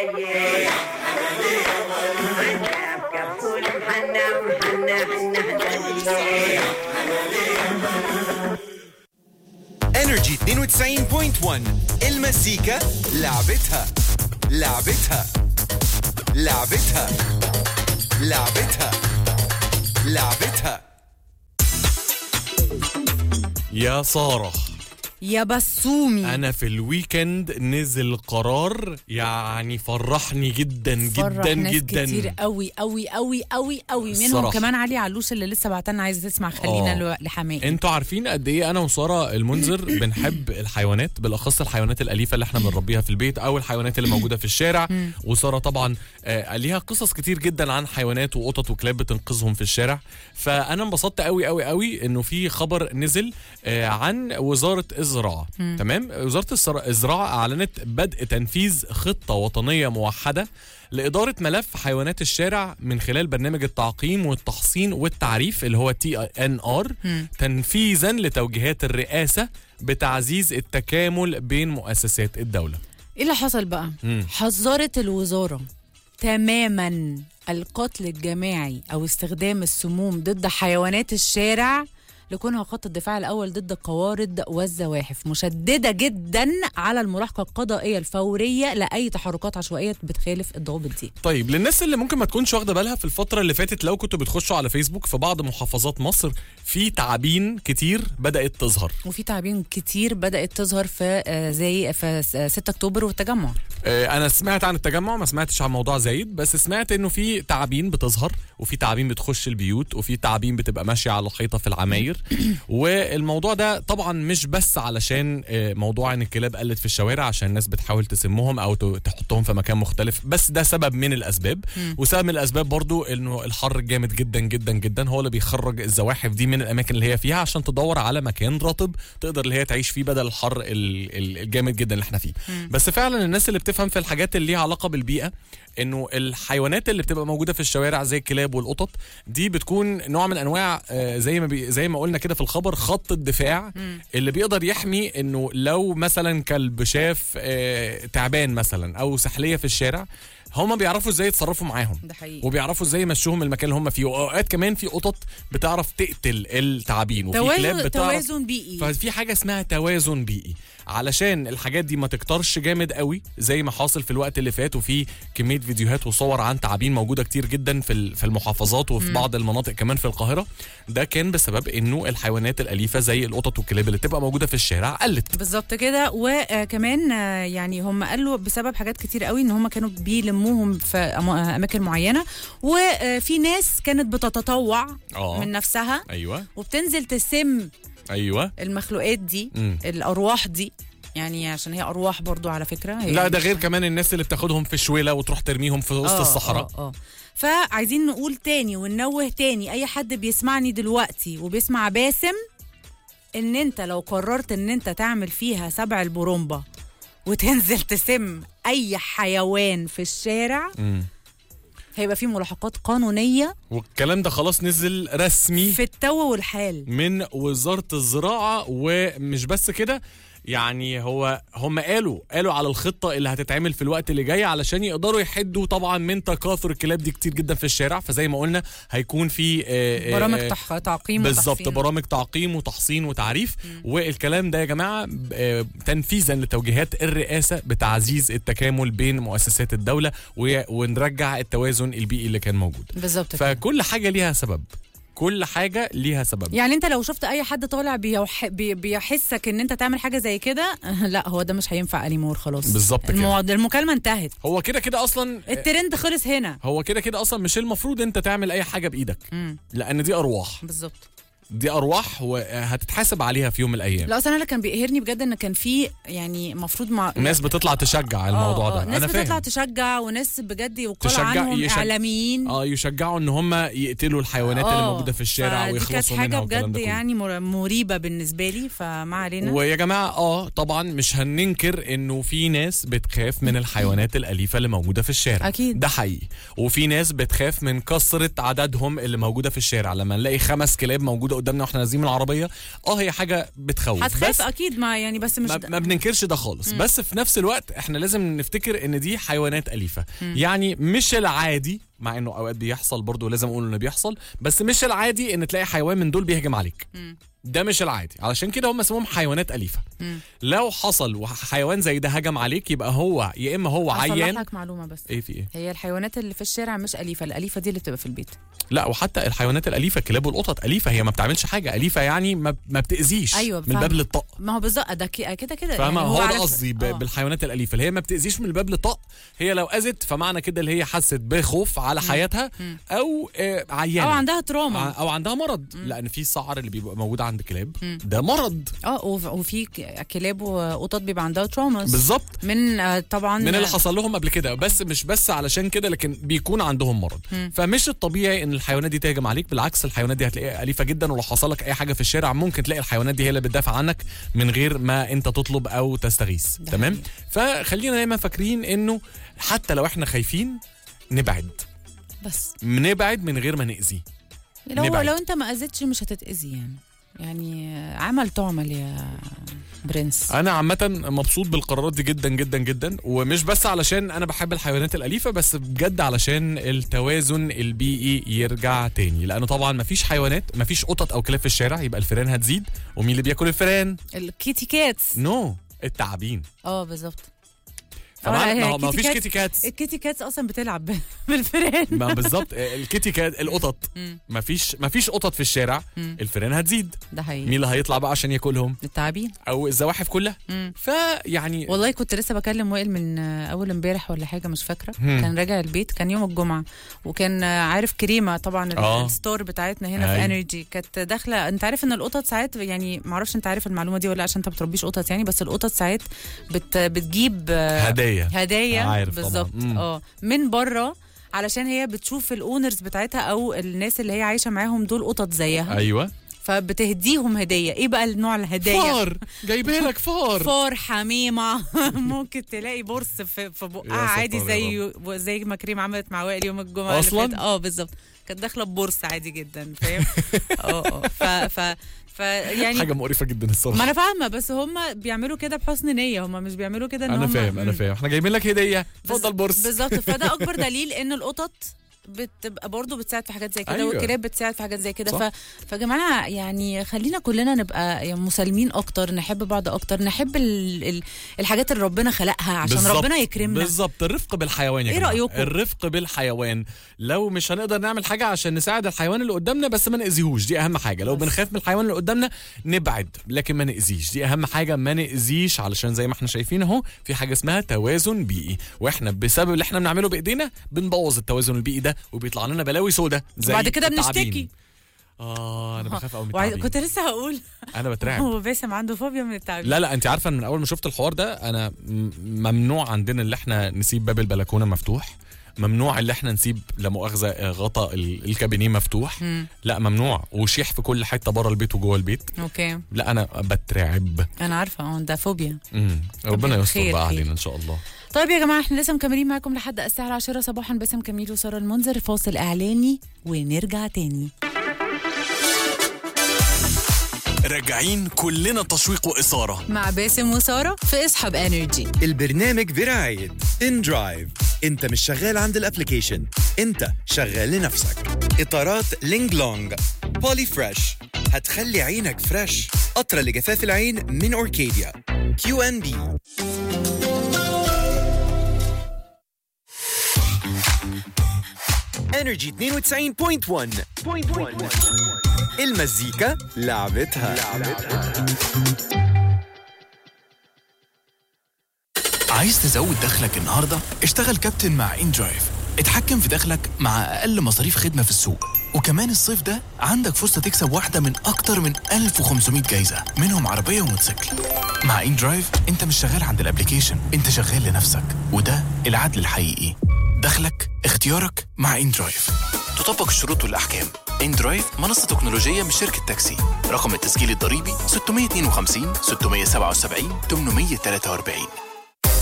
العيال عنا كفول محنا محنا حنا حنا انرجي 92.1 المزيكا لعبتها لعبتها لعبتها لعبتها لعبتها يا سارة يا بسومي أنا في الويكند نزل قرار يعني فرحني جدا فرح جدا ناس جدا كتير قوي قوي قوي قوي قوي منهم الصراحة. كمان علي علوش اللي لسه بعتنا عايزه تسمع خلينا آه. لو- لحماقي انتوا عارفين قد ايه انا وساره المنذر بنحب الحيوانات بالاخص الحيوانات الاليفه اللي احنا بنربيها في البيت او الحيوانات اللي موجوده في الشارع وساره طبعا آه ليها قصص كتير جدا عن حيوانات وقطط وكلاب بتنقذهم في الشارع فانا انبسطت قوي قوي قوي انه في خبر نزل آه عن وزاره الزراعه تمام وزاره السر- الزراعه اعلنت بدء تنفيذ خطه وطنيه موحده لإدارة ملف حيوانات الشارع من خلال برنامج التعقيم والتحصين والتعريف اللي هو تي ان ار تنفيذا لتوجيهات الرئاسة بتعزيز التكامل بين مؤسسات الدولة ايه اللي حصل بقى مم. حذرت الوزاره تماما القتل الجماعي او استخدام السموم ضد حيوانات الشارع لكونها خط الدفاع الاول ضد القوارض والزواحف مشدده جدا على الملاحقه القضائيه الفوريه لاي تحركات عشوائيه بتخالف الضوابط دي طيب للناس اللي ممكن ما تكونش واخدة بالها في الفترة اللي فاتت لو كنتوا بتخشوا على فيسبوك في بعض محافظات مصر في تعابين كتير بدأت تظهر وفي تعابين كتير بدات تظهر في آه، زي في س- آه، 6 اكتوبر والتجمع آه، انا سمعت عن التجمع ما سمعتش عن موضوع زايد بس سمعت انه في تعابين بتظهر وفي تعابين بتخش البيوت وفي تعابين بتبقى ماشيه على الحيطه في العماير والموضوع ده طبعا مش بس علشان آه، موضوع ان الكلاب قلت في الشوارع عشان الناس بتحاول تسمهم او ت- تحطهم في مكان مختلف بس ده سبب من الاسباب وسبب من الاسباب برضو انه الحر جامد جدا جدا جدا هو اللي بيخرج الزواحف دي من الاماكن اللي هي فيها عشان تدور على مكان رطب تقدر اللي هي تعيش فيه بدل الحر ال- ال- الجامد جدا اللي احنا فيه بس فعلا الناس اللي بتفهم في الحاجات اللي ليها علاقه بالبيئه انه الحيوانات اللي بتبقى موجوده في الشوارع زي الكلاب والقطط دي بتكون نوع من انواع آه، زي ما بي زي ما قلنا كده في الخبر خط الدفاع اللي بيقدر يحمي انه لو مثلا كلب شاف آه، تعبان مثلا او سحليه في الشارع هما بيعرفوا ازاي يتصرفوا معاهم ده حقيقي. وبيعرفوا ازاي يمشوهم المكان اللي هم فيه واوقات كمان في قطط بتعرف تقتل التعابين وفي كلاب توازن بتعرف توازن بيئي ففي حاجه اسمها توازن بيئي علشان الحاجات دي ما تكترش جامد قوي زي ما حاصل في الوقت اللي فات وفي كميه فيديوهات وصور عن تعابين موجوده كتير جدا في ال- في المحافظات وفي بعض المناطق كمان في القاهره ده كان بسبب انه الحيوانات الاليفه زي القطط والكلاب اللي تبقى موجوده في الشارع قلت بالظبط كده وكمان آه، يعني هم قالوا بسبب حاجات كتير قوي ان هم كانوا بيلموهم في أم- اماكن معينه وفي ناس كانت بتتطوع آه. من نفسها ايوه وبتنزل تسم ايوه المخلوقات دي مم. الارواح دي يعني عشان هي ارواح برضو على فكره هي لا ده مش- غير كمان الناس اللي بتاخدهم في شويله وتروح ترميهم في وسط آه، الصحراء آه آه. فعايزين نقول تاني وننوه تاني اي حد بيسمعني دلوقتي وبيسمع باسم ان انت لو قررت ان انت تعمل فيها سبع البرومبا وتنزل تسم اي حيوان في الشارع مم. هيبقى في ملاحقات قانونيه والكلام ده خلاص نزل رسمي في التو والحال من وزارة الزراعة ومش بس كده يعني هو هم قالوا قالوا على الخطة اللي هتتعمل في الوقت اللي جاي علشان يقدروا يحدوا طبعا من تكاثر الكلاب دي كتير جدا في الشارع فزي ما قلنا هيكون في آه، آه، برامج آه، تح... تعقيم بالظبط وتحسين. برامج تعقيم وتحصين وتعريف والكلام ده يا جماعه آه، تنفيذا لتوجيهات الرئاسه بتعزيز التكامل بين مؤسسات الدوله و- ونرجع التوازن البيئي اللي كان موجود بالظبط كده. فكل حاجه ليها سبب كل حاجه ليها سبب يعني انت لو شفت اي حد طالع بيوح... بي... بيحسك ان انت تعمل حاجه زي كده لا هو ده مش هينفع انيمور خلاص بالظبط كده. المو... المكالمه انتهت هو كده كده اصلا الترند خلص هنا هو كده كده اصلا مش المفروض انت تعمل اي حاجه بايدك مم. لان دي ارواح بالظبط دي ارواح وهتتحاسب عليها في يوم من الايام لا اصل انا اللي كان بيقهرني بجد ان كان في يعني المفروض مع الناس بتطلع تشجع الموضوع آه، آه، ده ناس انا بتطلع فاهم تشجع وناس بجد يقال تشجع- عنهم يشج- اعلاميين اه يشجعوا ان هم يقتلوا الحيوانات اللي آه، موجوده في الشارع فدي كانت ويخلصوا حاجه منها والكلام بجد ده كله. يعني مر- مريبه بالنسبه لي فما علينا ويا جماعه اه طبعا مش هننكر انه في ناس بتخاف من الحيوانات الاليفه اللي موجوده في الشارع أكيد. ده حقيقي وفي ناس بتخاف من كثره عددهم اللي موجوده في الشارع لما نلاقي خمس كلاب موجوده قدامنا واحنا نازلين من العربيه اه هي حاجه بتخوف هتخاف بس اكيد ما يعني بس مش ما, د- ما بننكرش ده خالص بس في نفس الوقت احنا لازم نفتكر ان دي حيوانات اليفه يعني مش العادي مع انه اوقات بيحصل برضه لازم اقول انه بيحصل بس مش العادي ان تلاقي حيوان من دول بيهجم عليك ده مش العادي علشان كده هم اسمهم حيوانات اليفه لو حصل وحيوان زي ده هجم عليك يبقى هو يا اما هو هصلح عيان لك معلومه بس ايه في ايه هي الحيوانات اللي في الشارع مش اليفه الاليفه دي اللي بتبقى في البيت لا وحتى الحيوانات الاليفه الكلاب والقطط اليفه هي ما بتعملش حاجه اليفه يعني ما, ما بتاذيش أيوة، من فاهمة. الباب للطق ما هو بالظبط ده ك- كده كده فاهمة يعني هو عارف- ده قصدي ب- آه. بالحيوانات الأليفة اللي هي ما بتأذيش من الباب لطق هي لو أذت فمعنى كده اللي هي حست بخوف على حياتها أو آه، عيانة او عندها تروما ع- أو عندها مرض لأن في السعر اللي بيبقى موجود عند الكلاب ده مرض اه وف- وفي ك- كلاب وقطط بيبقى عندها تروماز بالظبط من آه، طبعا من اللي حصل لهم قبل كده بس مش بس علشان كده لكن بيكون عندهم مرض فمش الطبيعي ان الحيوانات دي تهجم عليك بالعكس الحيوانات دي هتلاقيها اليفه جدا ولو حصل لك اي حاجه في الشارع ممكن تلاقي الحيوانات دي هي اللي بتدافع عنك من غير ما انت تطلب او تستغيث ده تمام فخلينا دايما فاكرين انه حتى لو احنا خايفين نبعد بس نبعد من غير ما نأذي لو نبعد. لو انت ما اذيتش مش هتتاذي يعني يعني آه، عمل تعمل يا برنس انا عامه مبسوط بالقرارات دي جدا جدا جدا ومش بس علشان انا بحب الحيوانات الاليفه بس بجد علشان التوازن البيئي يرجع تاني لانه طبعا مفيش حيوانات مفيش قطط او كلاب في الشارع يبقى الفئران هتزيد ومين اللي بياكل الفئران الكيتي كاتس نو التعابين اه بالظبط فمعنى آه، ما هو كيتي مفيش كاتس- كيتي كاتس الكيتي كاتس اصلا بتلعب ب- بالفئران ما بالظبط الكيتي كات القطط مم. مفيش مفيش قطط في الشارع مم. الفئران هتزيد ده حقيقي مين اللي هيطلع بقى عشان ياكلهم التعابين او الزواحف كلها مم. فيعني والله كنت لسه بكلم وائل من آه، اول امبارح ولا حاجه مش فاكره مم. كان راجع البيت كان يوم الجمعه وكان آه، عارف كريمه طبعا ال- آه. الستور بتاعتنا هنا في أيوة. انرجي كانت داخله انت عارف ان القطط ساعات يعني معرفش انت عارف المعلومه دي ولا لأ، عشان انت بتربيش قطط يعني بس القطط ساعات بت بتجيب آه، هدايا هدايا عارف طبعاً. بالظبط مم. اه من بره علشان هي بتشوف الاونرز بتاعتها او الناس اللي هي عايشه معاهم دول قطط زيها ايوه فبتهديهم هديه ايه بقى النوع الهدايا فار جايبه لك فار فار حميمه ممكن تلاقي برص في في بقها يا عادي ستار زي زي ما كريم عملت مع وائل يوم الجمعه اللي أصلاً؟ فاتت. اه بالظبط كانت داخله ببرص عادي جدا فاهم اه اه ف ف ف يعني حاجه مقرفه جدا الصراحه ما انا فاهمه بس هم بيعملوا كده بحسن نيه هم مش بيعملوا كده ان انا هم فاهم انا مم. فاهم احنا جايبين لك هديه اتفضل بورس بالظبط فده اكبر دليل ان القطط بتبقى برضه بتساعد في حاجات زي كده أيوة. والكلاب بتساعد في حاجات زي كده صح. ف... فجماعه يعني خلينا كلنا نبقى يعني مسالمين اكتر نحب بعض اكتر نحب ال... ال... الحاجات اللي ربنا خلقها عشان بالظبط. ربنا يكرمنا بالظبط الرفق بالحيوان يا إيه جماعة. رأيكم؟ الرفق بالحيوان لو مش هنقدر نعمل حاجه عشان نساعد الحيوان اللي قدامنا بس ما ناذيهوش دي اهم حاجه لو بنخاف من الحيوان اللي قدامنا نبعد لكن ما ناذيش دي اهم حاجه ما ناذيش علشان زي ما احنا شايفين اهو في حاجه اسمها توازن بيئي واحنا بسبب اللي احنا بنعمله بايدينا بنبوظ التوازن البيئي ده وبيطلع لنا بلاوي سودا زي وبعد كده التعابين. بنشتكي. اه انا بخاف قوي من وعايز- التعابين كنت لسه هقول انا بترعب هو باسم عنده فوبيا من التعبير لا لا انت عارفه إن من اول ما شفت الحوار ده انا م- ممنوع عندنا اللي احنا نسيب باب البلكونه مفتوح ممنوع اللي احنا نسيب لا مؤاخذه آه، غطا ال- الكابينيه مفتوح مم. لا ممنوع وشيح في كل حته بره البيت وجوه البيت اوكي لا انا بترعب انا عارفه اه ده فوبيا مم. ربنا يستر خير، بقى خير. علينا ان شاء الله طيب يا جماعه احنا لسه مكملين معاكم لحد الساعه 10 صباحا باسم كميل وساره المنذر فاصل اعلاني ونرجع تاني راجعين كلنا تشويق واثاره مع باسم وساره في اصحاب انرجي البرنامج برعاية ان درايف انت مش شغال عند الابليكيشن انت شغال لنفسك اطارات لينج لونج بولي فريش هتخلي عينك فريش قطرة لجفاف العين من اوركيديا كيو ان بي انرجي 92.1 المزيكا لعبتها, لعبتها. عايز تزود دخلك النهارده؟ اشتغل كابتن مع ان درايف اتحكم في دخلك مع اقل مصاريف خدمه في السوق وكمان الصيف ده عندك فرصه تكسب واحده من اكتر من 1500 جايزه منهم عربيه وموتوسيكل مع ان درايف انت مش شغال عند الابليكيشن انت شغال لنفسك وده العدل الحقيقي دخلك اختيارك مع ان درايف تطبق الشروط والاحكام ان درايف منصه تكنولوجيه من شركه تاكسي رقم التسجيل الضريبي 652 677 843